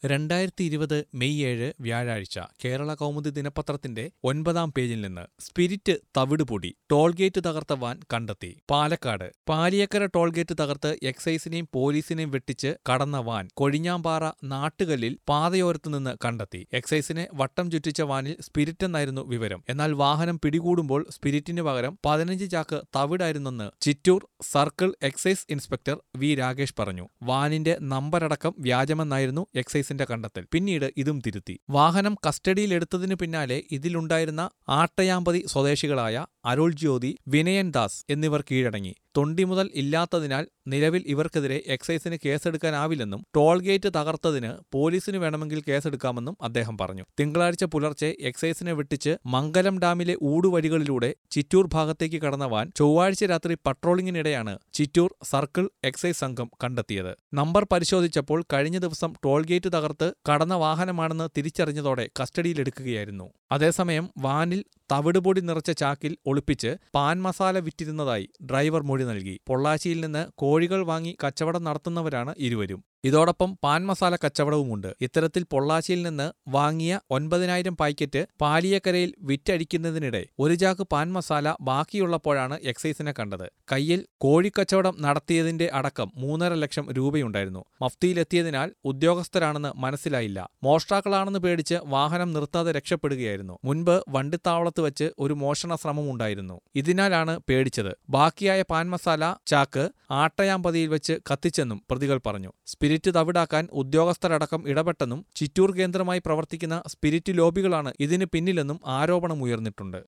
രണ്ടായിരത്തി ഇരുപത് മെയ് ഏഴ് വ്യാഴാഴ്ച കേരള കൗമുദി ദിനപത്രത്തിന്റെ ഒൻപതാം പേജിൽ നിന്ന് സ്പിരിറ്റ് തവിടുപൊടി ടോൾഗേറ്റ് തകർത്ത വാൻ കണ്ടെത്തി പാലക്കാട് പാലിയക്കര ടോൾഗേറ്റ് തകർത്ത് എക്സൈസിനെയും പോലീസിനെയും വെട്ടിച്ച് കടന്ന വാൻ കൊഴിഞ്ഞാമ്പാറ നാട്ടുകല്ലിൽ പാതയോരത്തു നിന്ന് കണ്ടെത്തി എക്സൈസിനെ വട്ടം ചുറ്റിച്ച വാനിൽ സ്പിരിറ്റ് എന്നായിരുന്നു വിവരം എന്നാൽ വാഹനം പിടികൂടുമ്പോൾ സ്പിരിറ്റിന് പകരം പതിനഞ്ച് ചാക്ക് തവിടായിരുന്നെന്ന് Chittoor circle excise inspector V Rakesh പറഞ്ഞു വാനിന്റെ നമ്പരടക്കം വ്യാജമെന്നായിരുന്നു എക്സൈസിന്റെ കണ്ടെത്തൽ പിന്നീട് ഇതും തിരുത്തി വാഹനം കസ്റ്റഡിയിലെടുത്തതിനു പിന്നാലെ ഇതിലുണ്ടായിരുന്ന ആട്ടയാമ്പതി സ്വദേശികളായ അരുൾ ജ്യോതി വിനയൻ ദാസ് എന്നിവർ കീഴടങ്ങി തൊണ്ടി മുതൽ ഇല്ലാത്തതിനാൽ നിലവിൽ ഇവർക്കെതിരെ എക്സൈസിന് കേസെടുക്കാനാവില്ലെന്നും ടോൾ ഗേറ്റ് തകർത്തതിന് പോലീസിന് വേണമെങ്കിൽ കേസെടുക്കാമെന്നും അദ്ദേഹം പറഞ്ഞു തിങ്കളാഴ്ച പുലർച്ചെ എക്സൈസിനെ വെട്ടിച്ച് മംഗലം ഡാമിലെ ഊടുവഴികളിലൂടെ ചിറ്റൂർ ഭാഗത്തേക്ക് കടന്ന വാൻ ചൊവ്വാഴ്ച രാത്രി പട്രോളിംഗിനിടെയാണ് ചിറ്റൂർ സർക്കിൾ എക്സൈസ് സംഘം കണ്ടെത്തിയത് നമ്പർ പരിശോധിച്ചപ്പോൾ കഴിഞ്ഞ ദിവസം ടോൾ ഗേറ്റ് തകർത്ത് കടന്ന വാഹനമാണെന്ന് തിരിച്ചറിഞ്ഞതോടെ കസ്റ്റഡിയിലെടുക്കുകയായിരുന്നു അതേസമയം വാനിൽ തവിടുപൊടി നിറച്ച ചാക്കിൽ ഒളിപ്പിച്ച് പാൻ മസാല വിറ്റിരുന്നതായി ഡ്രൈവർ മൊഴി നൽകി പൊള്ളാച്ചിയിൽ നിന്ന് കോഴികൾ വാങ്ങി കച്ചവടം നടത്തുന്നവരാണ് ഇരുവരും ഇതോടൊപ്പം പാൻ മസാല കച്ചവടവുമുണ്ട് ഇത്തരത്തിൽ പൊള്ളാച്ചിയിൽ നിന്ന് വാങ്ങിയ ഒൻപതിനായിരം പാക്കറ്റ് പാലിയക്കരയിൽ വിറ്റഴിക്കുന്നതിനിടെ ഒരു ചാക്ക് പാൻ മസാല ബാക്കിയുള്ളപ്പോഴാണ് എക്സൈസിനെ കണ്ടത് കയ്യിൽ കോഴിക്കച്ചവടം നടത്തിയതിന്റെ അടക്കം മൂന്നര ലക്ഷം രൂപയുണ്ടായിരുന്നു മഫ്തിയിലെത്തിയതിനാൽ ഉദ്യോഗസ്ഥരാണെന്ന് മനസ്സിലായില്ല മോഷ്ടാക്കളാണെന്ന് പേടിച്ച് വാഹനം നിർത്താതെ രക്ഷപ്പെടുകയായിരുന്നു മുൻപ് വണ്ടിത്താവളത്ത് വെച്ച് ഒരു മോഷണ ശ്രമമുണ്ടായിരുന്നു ഇതിനാലാണ് പേടിച്ചത് ബാക്കിയായ പാൻ മസാല ചാക്ക് ആട്ടയാമ്പതിയിൽ വെച്ച് കത്തിച്ചെന്നും പ്രതികൾ പറഞ്ഞു സ്പിരിറ്റ് തവിടാക്കാൻ ഉദ്യോഗസ്ഥരടക്കം ഇടപെട്ടെന്നും ചിറ്റൂർ കേന്ദ്രമായി പ്രവർത്തിക്കുന്ന സ്പിരിറ്റ് ലോബികളാണ് ഇതിന് പിന്നിലെന്നും ആരോപണമുയർന്നിട്ടുണ്ട്